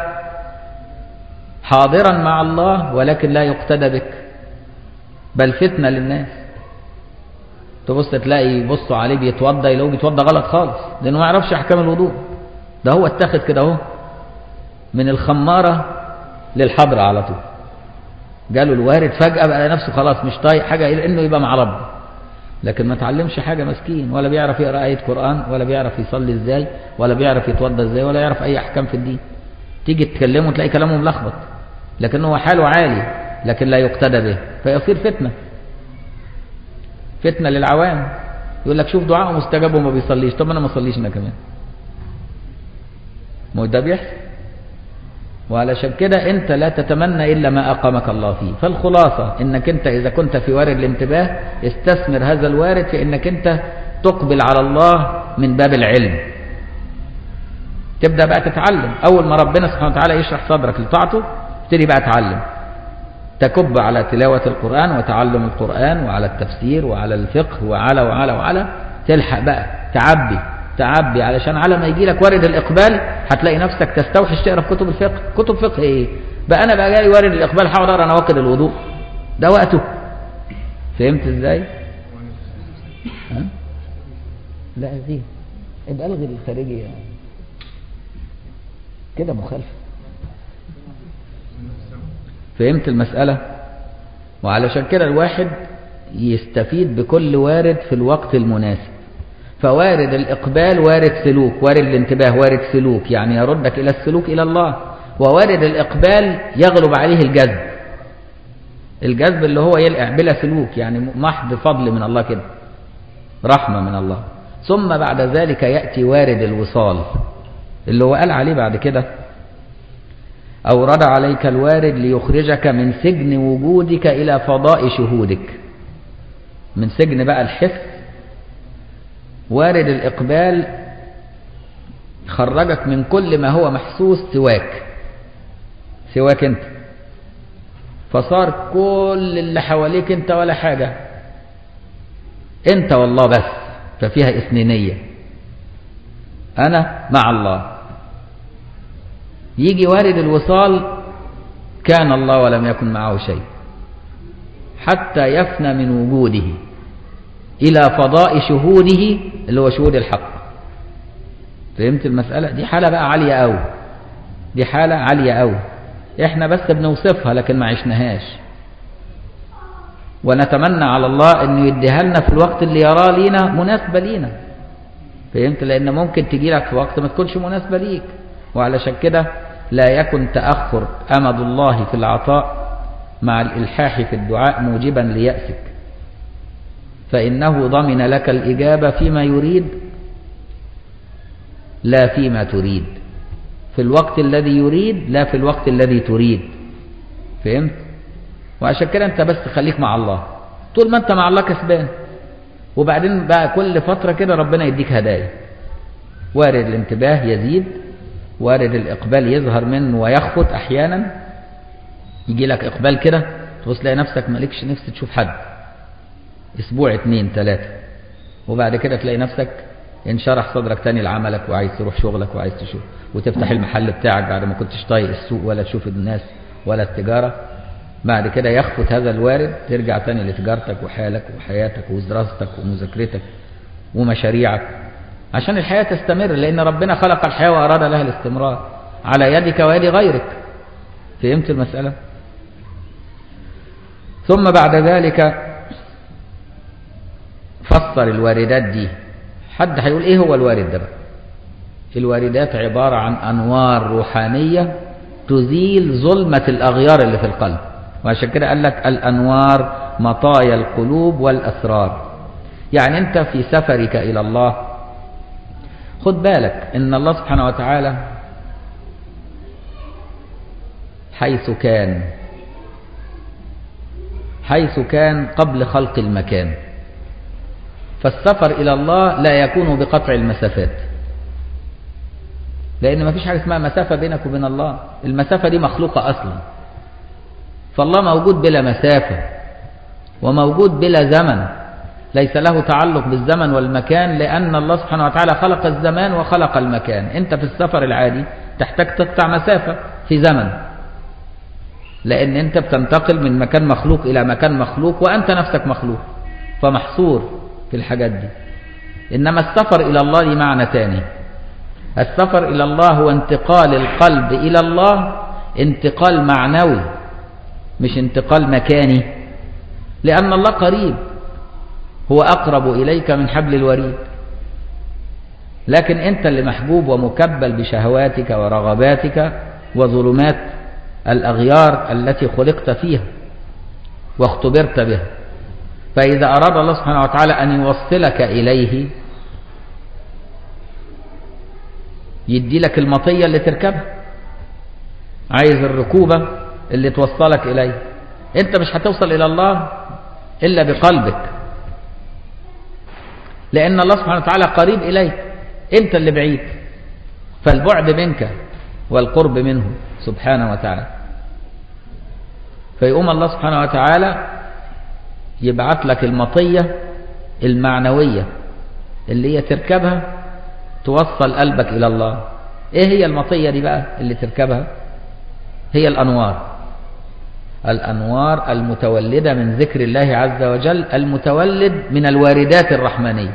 حاضرا مع الله ولكن لا يقتدى بك بل فتنة للناس تبص تلاقي يبصوا عليه بيتوضى يلاقوه بيتوضى غلط خالص لانه ما يعرفش احكام الوضوء ده هو اتخذ كده اهو من الخمارة للحضرة على طول جاله الوارد فجأة بقى نفسه خلاص مش طايق حاجة إلا إنه يبقى مع ربه لكن ما تعلمش حاجة مسكين ولا بيعرف يقرأ آية قرآن ولا بيعرف يصلي ازاي ولا بيعرف يتوضى ازاي ولا يعرف أي أحكام في الدين تيجي تكلمه تلاقي كلامه ملخبط لكن هو حاله عالي لكن لا يقتدى به فيصير فتنة فتنة للعوام يقول لك شوف دعاءه مستجاب وما بيصليش طب أنا ما اصليش أنا كمان ما ده بيحصل وعلشان كده انت لا تتمنى الا ما اقامك الله فيه فالخلاصة انك انت اذا كنت في وارد الانتباه استثمر هذا الوارد في انك انت تقبل على الله من باب العلم تبدأ بقى تتعلم اول ما ربنا سبحانه وتعالى يشرح صدرك لطاعته تبتدي بقى تعلم تكب على تلاوة القرآن وتعلم القرآن وعلى التفسير وعلى الفقه وعلى وعلى وعلى تلحق بقى تعبي تعبي علشان على ما يجي لك وارد الإقبال هتلاقي نفسك تستوحش تقرا في كتب الفقه كتب فقه ايه بقى انا بقى جاي وارد الإقبال هقعد اقرا نواقض الوضوء ده وقته فهمت ازاي ها؟ لا دي يبقى الغي الخارجي كده مخالفه فهمت المسألة وعلشان كده الواحد يستفيد بكل وارد في الوقت المناسب فوارد الإقبال وارد سلوك وارد الانتباه وارد سلوك يعني يردك إلى السلوك إلى الله ووارد الإقبال يغلب عليه الجذب الجذب اللي هو يلقع بلا سلوك يعني محض فضل من الله كده رحمة من الله ثم بعد ذلك يأتي وارد الوصال اللي هو قال عليه بعد كده أورد عليك الوارد ليخرجك من سجن وجودك إلى فضاء شهودك من سجن بقى الحس وارد الإقبال خرجك من كل ما هو محسوس سواك سواك انت فصار كل اللي حواليك انت ولا حاجة انت والله بس ففيها اثنينية انا مع الله يجي وارد الوصال كان الله ولم يكن معه شيء حتى يفنى من وجوده إلى فضاء شهوده اللي هو شهود الحق فهمت المسألة دي حالة بقى عالية أوي دي حالة عالية أوي احنا بس بنوصفها لكن ما عشناهاش ونتمنى على الله انه يديها لنا في الوقت اللي يراه لينا مناسبة لينا فهمت لان ممكن تجي لك في وقت ما تكونش مناسبة ليك وعلشان كده لا يكن تأخر أمد الله في العطاء مع الإلحاح في الدعاء موجبا ليأسك فإنه ضمن لك الإجابة فيما يريد لا فيما تريد في الوقت الذي يريد لا في الوقت الذي تريد فهمت وعشان كده انت بس خليك مع الله طول ما انت مع الله كسبان وبعدين بقى كل فترة كده ربنا يديك هدايا وارد الانتباه يزيد وارد الإقبال يظهر منه ويخفت أحيانا يجي لك إقبال كده تبص تلاقي نفسك مالكش نفس تشوف حد أسبوع اتنين تلاتة وبعد كده تلاقي نفسك انشرح صدرك تاني لعملك وعايز تروح شغلك وعايز تشوف وتفتح المحل بتاعك بعد ما كنتش طايق السوق ولا تشوف الناس ولا التجارة بعد كده يخفت هذا الوارد ترجع تاني لتجارتك وحالك وحياتك ودراستك ومذاكرتك ومشاريعك عشان الحياة تستمر لأن ربنا خلق الحياة وأراد لها الاستمرار على يدك ويد غيرك فهمت المسألة ثم بعد ذلك فسر الواردات دي حد هيقول ايه هو الوارد ده بقى الواردات عبارة عن أنوار روحانية تزيل ظلمة الأغيار اللي في القلب وعشان كده قال لك الأنوار مطايا القلوب والأسرار يعني أنت في سفرك إلى الله خد بالك إن الله سبحانه وتعالى حيث كان حيث كان قبل خلق المكان فالسفر إلى الله لا يكون بقطع المسافات لأن ما فيش حاجة اسمها مسافة بينك وبين الله المسافة دي مخلوقة أصلا فالله موجود بلا مسافة وموجود بلا زمن ليس له تعلق بالزمن والمكان لأن الله سبحانه وتعالى خلق الزمان وخلق المكان أنت في السفر العادي تحتاج تقطع مسافة في زمن لأن أنت بتنتقل من مكان مخلوق إلى مكان مخلوق وأنت نفسك مخلوق فمحصور في الحاجات دي إنما السفر إلى الله لي معنى تاني السفر إلى الله هو انتقال القلب إلى الله انتقال معنوي مش انتقال مكاني لأن الله قريب هو أقرب إليك من حبل الوريد لكن أنت اللي محبوب ومكبل بشهواتك ورغباتك وظلمات الأغيار التي خلقت فيها واختبرت بها فإذا أراد الله سبحانه وتعالى أن يوصلك إليه يدي لك المطية اللي تركبها عايز الركوبة اللي توصلك إليه أنت مش هتوصل إلى الله إلا بقلبك لأن الله سبحانه وتعالى قريب إليك أنت اللي بعيد فالبعد منك والقرب منه سبحانه وتعالى فيقوم الله سبحانه وتعالى يبعث لك المطية المعنوية اللي هي تركبها توصل قلبك إلى الله إيه هي المطية دي بقى اللي تركبها هي الأنوار الأنوار المتولدة من ذكر الله عز وجل المتولد من الواردات الرحمنية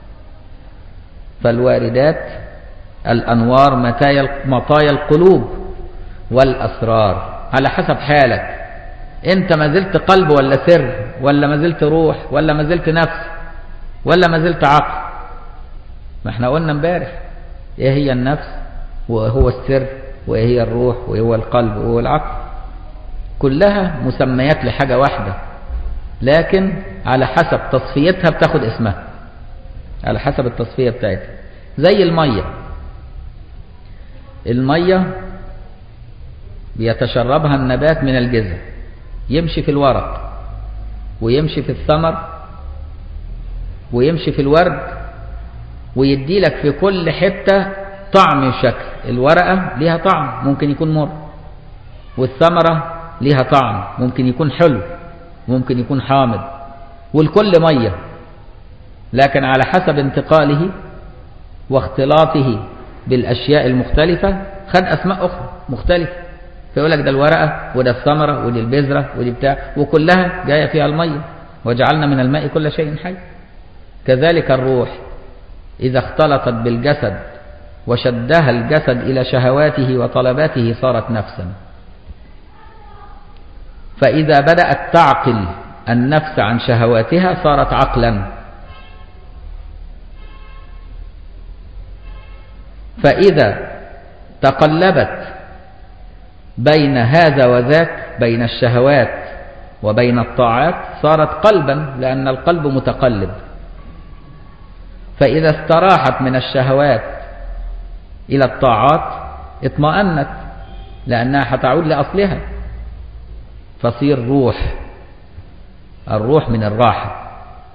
فالواردات الأنوار مطايا القلوب والأسرار على حسب حالك انت ما زلت قلب ولا سر ولا ما زلت روح ولا ما زلت نفس ولا ما زلت عقل ما احنا قلنا امبارح ايه هي النفس وهو السر وايه هي الروح وايه هو القلب وهو العقل كلها مسميات لحاجة واحدة لكن على حسب تصفيتها بتاخد اسمها على حسب التصفية بتاعتها زي المية المية بيتشربها النبات من الجذع يمشي في الورق ويمشي في الثمر ويمشي في الورد ويدي لك في كل حتة طعم شكل الورقة ليها طعم ممكن يكون مر والثمرة ليها طعم ممكن يكون حلو ممكن يكون حامض والكل مية لكن على حسب انتقاله واختلاطه بالأشياء المختلفة خد اسماء اخرى مختلفه فيقول لك ده الورقه وده الثمره ودي البذره ودي بتاع وكلها جايه فيها الميه وجعلنا من الماء كل شيء حي كذلك الروح اذا اختلطت بالجسد وشدها الجسد الى شهواته وطلباته صارت نفسا فاذا بدات تعقل النفس عن شهواتها صارت عقلا فإذا تقلبت بين هذا وذاك بين الشهوات وبين الطاعات صارت قلبا لأن القلب متقلب فإذا استراحت من الشهوات إلى الطاعات اطمأنت لأنها هتعود لأصلها فصير روح الروح من الراحة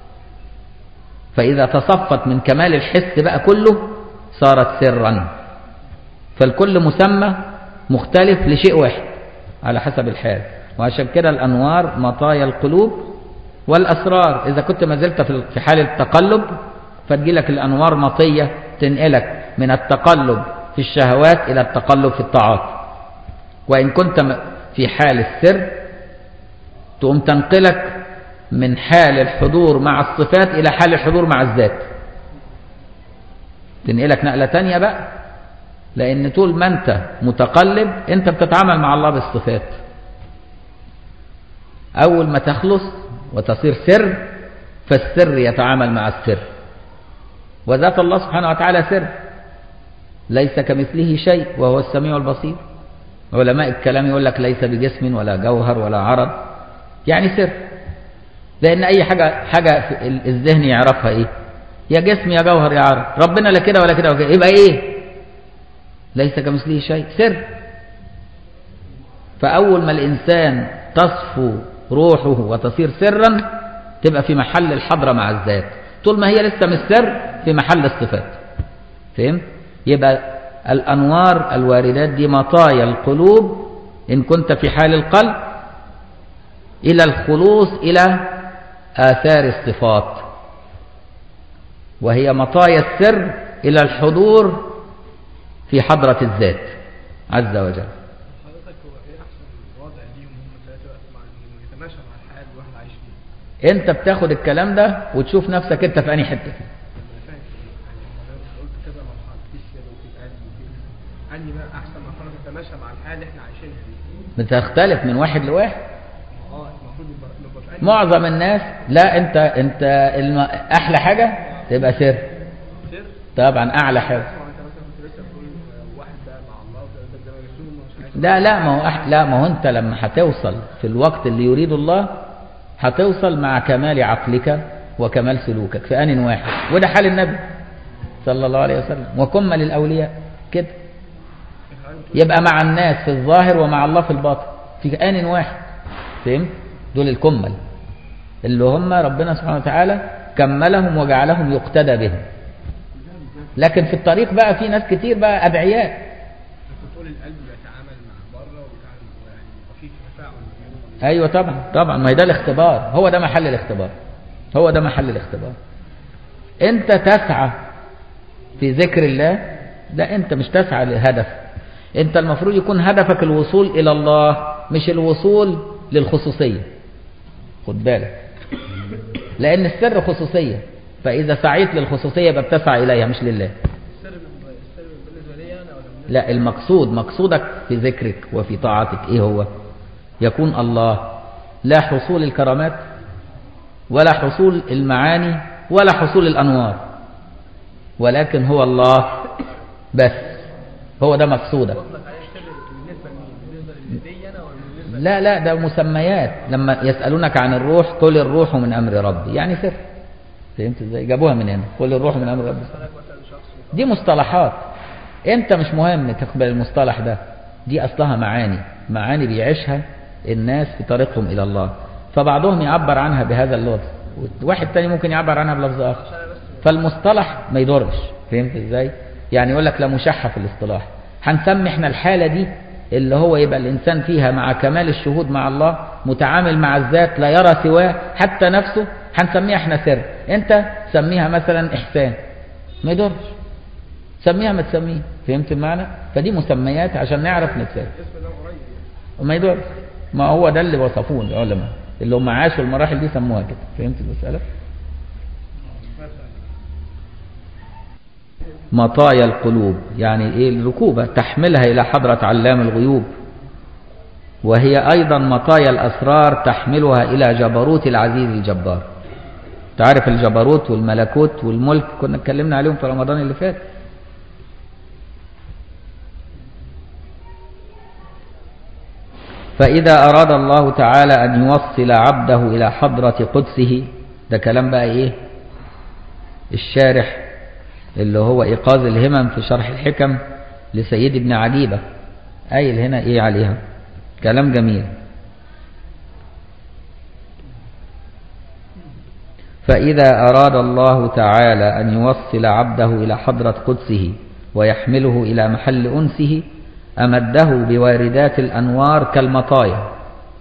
فإذا تصفت من كمال الحس بقى كله صارت سرا فالكل مسمى مختلف لشيء واحد على حسب الحال وعشان كده الأنوار مطايا القلوب والأسرار إذا كنت ما زلت في حال التقلب فتجيلك الأنوار مطية تنقلك من التقلب في الشهوات إلى التقلب في الطاعات وإن كنت في حال السر تقوم تنقلك من حال الحضور مع الصفات إلى حال الحضور مع الذات تنقلك نقلة تانية بقى لأن طول ما أنت متقلب أنت بتتعامل مع الله بالصفات أول ما تخلص وتصير سر فالسر يتعامل مع السر وذات الله سبحانه وتعالى سر ليس كمثله شيء وهو السميع البصير علماء الكلام يقول لك ليس بجسم ولا جوهر ولا عرض يعني سر لأن أي حاجة حاجة في الذهن يعرفها إيه يا جسم يا جوهر يا عرض ربنا لا كده ولا كده ولا كده يبقى إيه ليس كمثله شيء سر فأول ما الإنسان تصفو روحه وتصير سرا تبقى في محل الحضرة مع الذات طول ما هي لسه مش سر في محل الصفات فهمت يبقى الأنوار الواردات دي مطايا القلوب إن كنت في حال القلب إلى الخلوص إلى آثار الصفات وهي مطايا السر إلى الحضور في حضرة الذات عز وجل حضرتك هو ايه احسن وضع ليهم هم ثلاثه مع انه يتماشى مع الحال اللي الواحد عايش فيه انت بتاخد الكلام ده وتشوف نفسك انت في انهي حته فيه انا فاهم يعني حضرتك قلت كذا مرحله في سياده وفي قلب وفي انهي بقى احسن مرحله تتماشى مع الحال اللي احنا عايشين فيه بتختلف من واحد لواحد اه المفروض يبقى نبقى في انهي معظم الناس لا انت انت الم... احلى حاجه تبقى سر سر طبعا اعلى حاجه اسمع انت مثلا كنت لسه بتقول آه، واحد بقى مع الله وده ده ده رسول ومش عارف لا لا ما هو أح... لا ما هو انت لما هتوصل في الوقت اللي يريد الله هتوصل مع كمال عقلك وكمال سلوكك في آن واحد وده حال النبي صلى الله عليه وسلم وكمل الأولياء كده يبقى مع الناس في الظاهر ومع الله في الباطن في آن واحد فهمت دول الكمل اللي هم ربنا سبحانه وتعالى كملهم وجعلهم يقتدى بهم لكن في الطريق بقى في ناس كتير بقى أدعياء انت بتقول القلب بيتعامل مع بره وبيتعامل يعني يبقى في تفاعل بينهم ايوه طبعا طبعا ما هي ده الاختبار هو ده محل الاختبار هو ده محل الاختبار انت تسعى في ذكر الله لا انت مش تسعى لهدف انت المفروض يكون هدفك الوصول الى الله مش الوصول للخصوصية خد بالك لان السر خصوصية فاذا سعيت للخصوصية يبقى بتسعى اليها مش لله السر بالنسبه السر بالنسبه لي انا ولا بالنسبه لا المقصود مقصودك في ذكرك وفي طاعتك ايه هو يكون الله لا حصول الكرامات ولا حصول المعاني ولا حصول الانوار ولكن هو الله بس هو ده مقصودك قصدك عليه السر بالنسبه لمين بالنسبه لي انا ولا بالنسبه لا لا ده مسميات لما يسألونك عن الروح قل الروح من أمر ربي يعني سر فهمت ازاي جابوها من هنا قل الروح من أمر ربي لك مثلا شخص دي مصطلحات انت مش مهم تقبل المصطلح ده دي اصلها معاني معاني بيعيشها الناس في طريقهم الى الله فبعضهم يعبر عنها بهذا اللفظ واحد تاني ممكن يعبر عنها بلفظ اخر فالمصطلح ما يضرش فهمت ازاي يعني يقول لك لا مشحة في الاصطلاح هنسمي احنا الحالة دي اللي هو يبقى الانسان فيها مع كمال الشهود مع الله متعامل مع الذات لا يرى سواه حتى نفسه هنسميها احنا سر انت سميها مثلا احسان ما يضرش سميها ما تسميها فهمت المعنى فدي مسميات عشان نعرف نتساوي الاسم ده قريب يعني ما يدور ما هو ده اللي وصفوه العلماء اللي هم عاشوا المراحل دي سموها كده فهمت المسألة مطايا القلوب يعني ايه الركوبة تحملها إلى حضرة علام الغيوب وهي أيضا مطايا الأسرار تحملها إلى جبروت العزيز الجبار تعرف الجبروت والملكوت والملك كنا اتكلمنا عليهم في رمضان اللي فات فإذا أراد الله تعالى أن يوصل عبده إلى حضرة قدسه ده كلام بقى إيه الشارح اللي هو إيقاظ الهمم في شرح الحكم لسيد ابن عجيبة قايل هنا إيه عليها كلام جميل فإذا أراد الله تعالى أن يوصل عبده إلى حضرة قدسه ويحمله إلى محل أنسه أمده بواردات الأنوار كالمطايا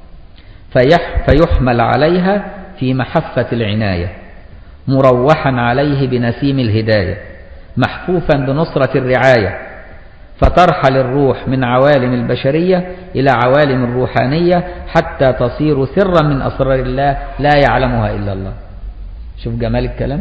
فيح فيحمل عليها في محفة العناية مروحا عليه بنسيم الهداية محفوفا بنصرة الرعاية فترحل الروح من عوالم البشرية إلى عوالم الروحانية حتى تصير سرا من أسرار الله لا يعلمها إلا الله شوف جمال الكلام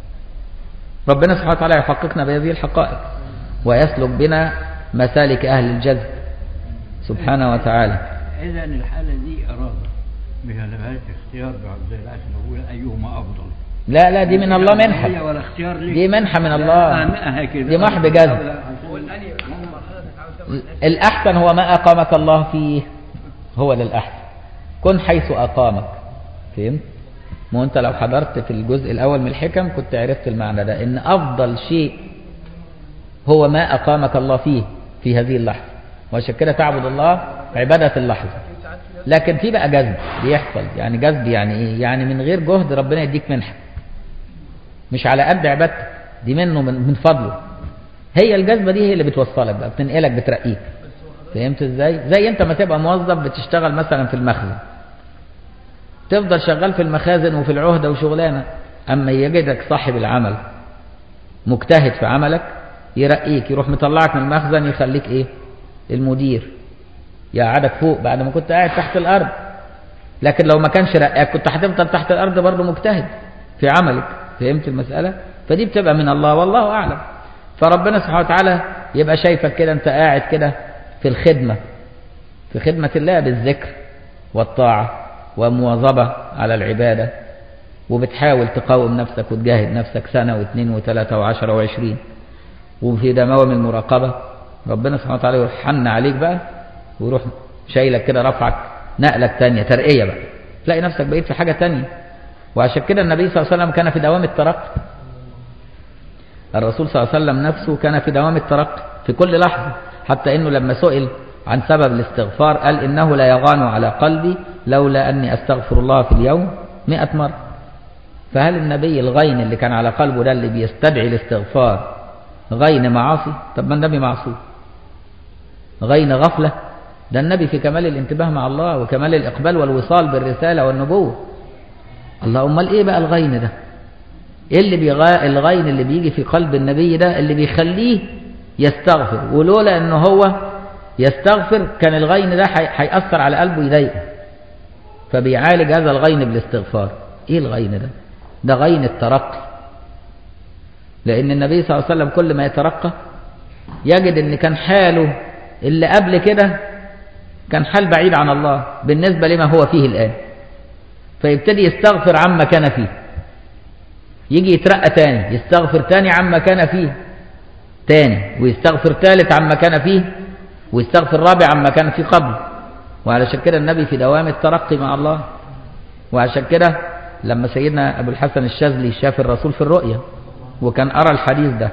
ربنا سبحانه وتعالى يحققنا بهذه الحقائق ويسلك بنا مسالك أهل الجذب سبحانه وتعالى إذا الحالة دي إرادة بها لهاش اختيار بعد زي العشر الأولى أيهما أفضل لا لا دي من الله منحة هي ولا اختيار ليه دي منحة من لا، الله أهمها كده دي محض جذب هو الاني مرحله تتعامل فيها مع الناس الأحسن هو ما أقامك الله فيه هو ده الأحسن كن حيث أقامك فهمت؟ ما هو أنت لو حضرت في الجزء الأول من الحكم كنت عرفت المعنى ده إن أفضل شيء هو ما أقامك الله فيه في هذه اللحظة وعشان كده تعبد الله عبادة اللحظة لكن في بقى جذب بيحصل يعني جذب يعني إيه؟ يعني من غير جهد ربنا يديك منحة مش على قد عبادتك دي منه من, من فضله هي الجذبة دي هي اللي بتوصلك بقى بتنقلك بترقيك فهمت ازاي زي انت ما تبقى موظف بتشتغل مثلا في المخزن تفضل شغال في المخازن وفي العهدة وشغلانة اما يجدك صاحب العمل مجتهد في عملك يرقيك يروح مطلعك من المخزن يخليك ايه المدير يقعدك فوق بعد ما كنت قاعد تحت الارض لكن لو ما كانش رقاك كنت هتفضل تحت الارض برضه مجتهد في عملك فهمت المسألة فدي بتبقى من الله والله أعلم فربنا سبحانه وتعالى يبقى شايفك كده أنت قاعد كده في الخدمة في خدمة الله بالذكر والطاعة ومواظبة على العبادة وبتحاول تقاوم نفسك وتجاهد نفسك سنة واثنين وثلاثة وعشرة وعشرين وفي دوام المراقبة ربنا سبحانه وتعالى يروح حن عليك بقى ويروح شايلك كده رفعك نقلك تانية ترقية بقى تلاقي نفسك بقيت في حاجة تانية وعشان كده النبي صلى الله عليه وسلم كان في دوام الترقي الرسول صلى الله عليه وسلم نفسه كان في دوام الترقي في كل لحظة حتى انه لما سئل عن سبب الاستغفار قال انه لا يغان على قلبي لولا اني استغفر الله في اليوم مئة مرة فهل النبي الغين اللي كان على قلبه ده اللي بيستدعي الاستغفار غين معاصي طب ما النبي معصوم غين غفلة ده النبي في كمال الانتباه مع الله وكمال الإقبال والوصال بالرسالة والنبوة الله أمال إيه بقى الغين ده إيه اللي بيغا... الغين اللي بيجي في قلب النبي ده اللي بيخليه يستغفر ولولا أنه هو يستغفر كان الغين ده هي- هيأثر على قلبه يضايقه فبيعالج هذا الغين بالاستغفار إيه الغين ده ده غين الترقي لأن النبي صلى الله عليه وسلم كل ما يترقى يجد أن كان حاله اللي قبل كده كان حال بعيد عن الله بالنسبة لما هو فيه الآن فيبتدي يستغفر عما كان فيه يجي يترقى تاني يستغفر تاني عما كان فيه تاني ويستغفر تالت عما كان فيه ويستغفر رابع عما كان فيه قبل وعلشان كده النبي في دوام الترقي مع الله وعشان كده لما سيدنا أبو الحسن الشاذلي شاف الرسول في الرؤيا وكان أرى الحديث ده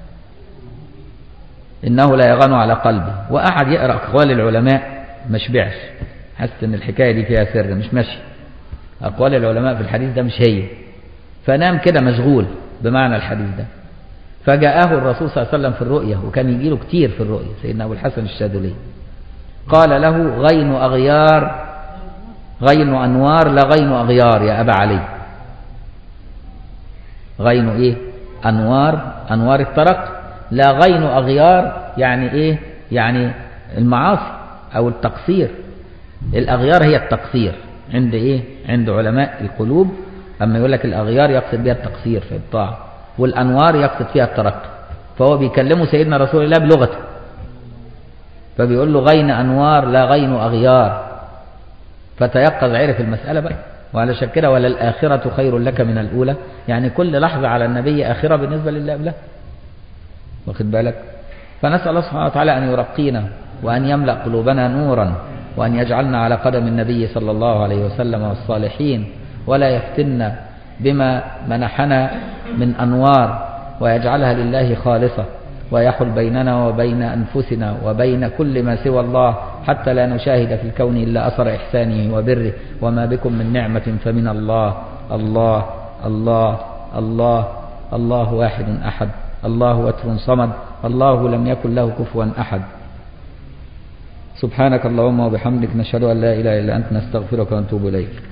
إنه لا يغان على قلبي وقعد يقرأ أقوال العلماء ما شبعش حس إن الحكاية دي فيها سر مش ماشي أقوال العلماء في الحديث ده مش هي فنام كده مشغول بمعنى الحديث ده فجاءه الرسول صلى الله عليه وسلم في الرؤيا وكان يجي له كتير في الرؤيا سيدنا أبو الحسن الشاذلي قال له غين أغيار غين أنوار لا غين أغيار يا أبا علي غين إيه أنوار أنوار الترقي لا غين أغيار يعني إيه يعني المعاصي أو التقصير الأغيار هي التقصير عند إيه عند علماء القلوب أما يقول لك الأغيار يقصد بها التقصير في الطاعة والأنوار يقصد فيها الترقي فهو بيكلمه سيدنا رسول الله بلغته فبيقول له غين أنوار لا غين أغيار فتيقظ عرف المسألة بقى وعلى كده ولا الآخرة خير لك من الأولى يعني كل لحظة على النبي آخرة بالنسبة لله قبلها واخد بالك فنسأل الله سبحانه وتعالى أن يرقينا وأن يملأ قلوبنا نورا وأن يجعلنا على قدم النبي صلى الله عليه وسلم والصالحين ولا يفتنا بما منحنا من أنوار ويجعلها لله خالصة ويحل بيننا وبين أنفسنا وبين كل ما سوى الله حتى لا نشاهد في الكون إلا أثر إحسانه وبره وما بكم من نعمة فمن الله الله الله الله الله واحد أحد الله وتر صمد الله لم يكن له كفوا أحد سبحانك اللهم وبحمدك نشهد أن لا إله إلا أنت نستغفرك ونتوب إليك